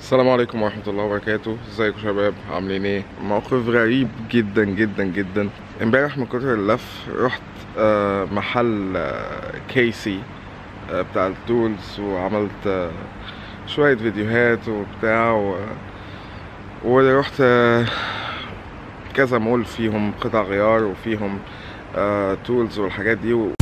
السلام عليكم ورحمة الله وبركاته ازيكم شباب عاملين ايه موقف غريب جدا جدا جدا امبارح من كتر اللف رحت آه، محل آه، كيسي آه، بتاع التولز وعملت آه، شوية فيديوهات وبتاع و... ورحت آه، كذا مول فيهم قطع غيار وفيهم تولز والحاجات دي و...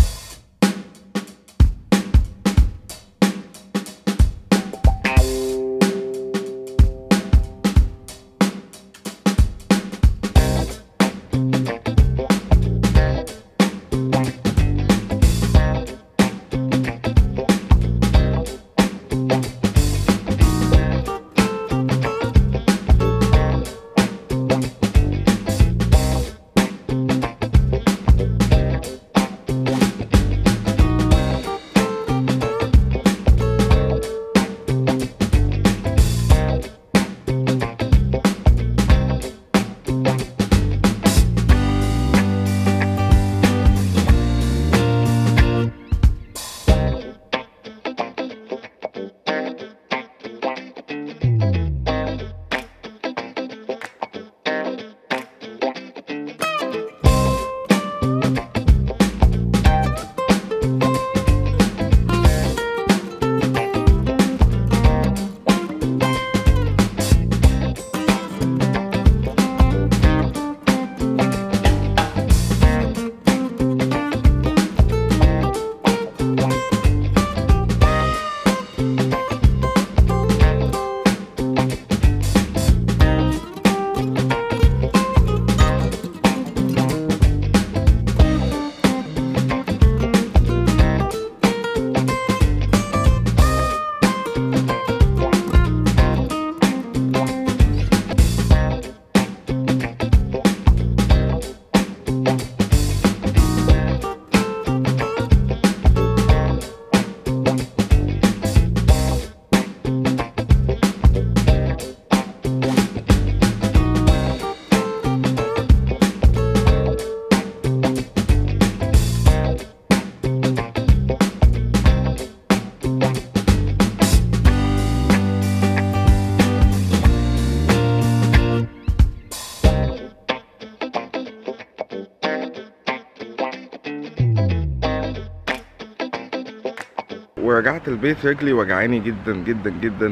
ورجعت البيت رجلي وجعاني جدا جدا جدا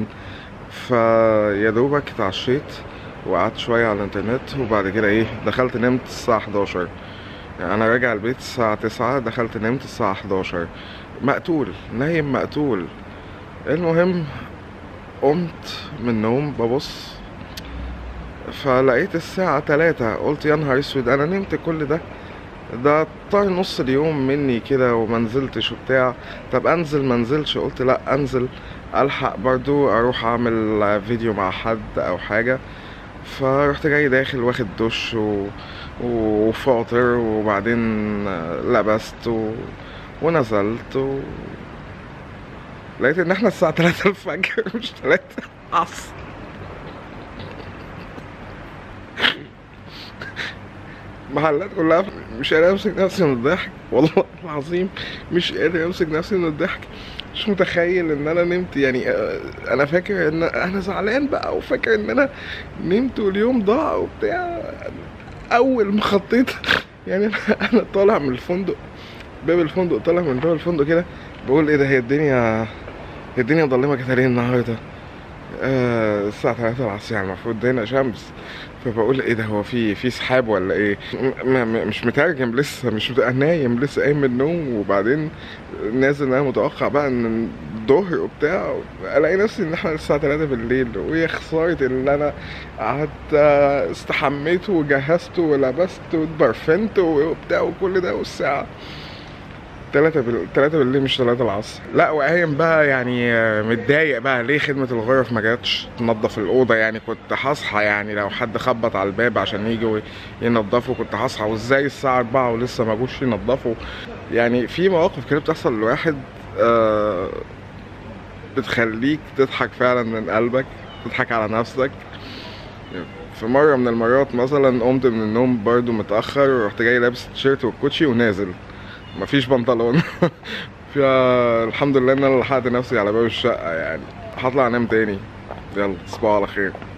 فيا دوبك اتعشيت وقعدت شوية على الانترنت وبعد كده ايه دخلت نمت الساعة 11 يعني انا راجع البيت الساعة 9 دخلت نمت الساعة 11 مقتول نايم مقتول المهم قمت من النوم ببص فلقيت الساعة 3 قلت يا نهار اسود انا نمت كل ده ده طار نص اليوم مني كده وما نزلتش وبتاع طب انزل ما نزلش قلت لا انزل الحق برضو اروح اعمل فيديو مع حد او حاجه فرحت جاي داخل واخد دش و... وفاطر وبعدين لبست و... ونزلت و... لقيت ان احنا الساعه 3 الفجر مش 3 عصر المحلات كلها مش قادر امسك نفسي من الضحك والله العظيم مش قادر امسك نفسي من الضحك مش متخيل ان انا نمت يعني آه، انا فاكر ان انا زعلان بقى وفاكر ان انا نمت واليوم ضاع وبتاع اول ما خطيت يعني انا أنا طالع من الفندق باب الفندق طالع من باب الفندق كده بقول ايه ده هي الدنيا هي الدنيا ضلمه كده ليه النهارده آه الساعة 3 العصر يعني المفروض هنا شمس فبقول ايه ده هو في في سحاب ولا ايه م م مش مترجم لسه مش مت... نايم لسه قايم من النوم وبعدين نازل انا متوقع بقى ان الظهر وبتاع الاقي نفسي ان احنا الساعة 3 بالليل ويا خسارة ان انا قعدت آه، استحميت وجهزت ولبست واتبرفنت وبتاع وكل ده والساعة تلاتة بال... تلاتة بالليل مش تلاتة العصر لا وقايم بقى يعني آه، متضايق بقى ليه خدمة الغرف ما جاتش تنظف الأوضة يعني كنت هصحى يعني لو حد خبط على الباب عشان يجوا ينظفوا كنت هصحى وازاي الساعة أربعة ولسه ما جوش ينظفوا يعني في مواقف كده بتحصل لواحد آه بتخليك تضحك فعلا من قلبك تضحك على نفسك في مرة من المرات مثلا قمت من النوم برضو متأخر ورحت جاي لابس التيشيرت والكوتشي ونازل مفيش بنطلون فالحمد لله ان انا لحقت نفسي على باب الشقة يعني هطلع انام تاني يلا تصبحوا على خير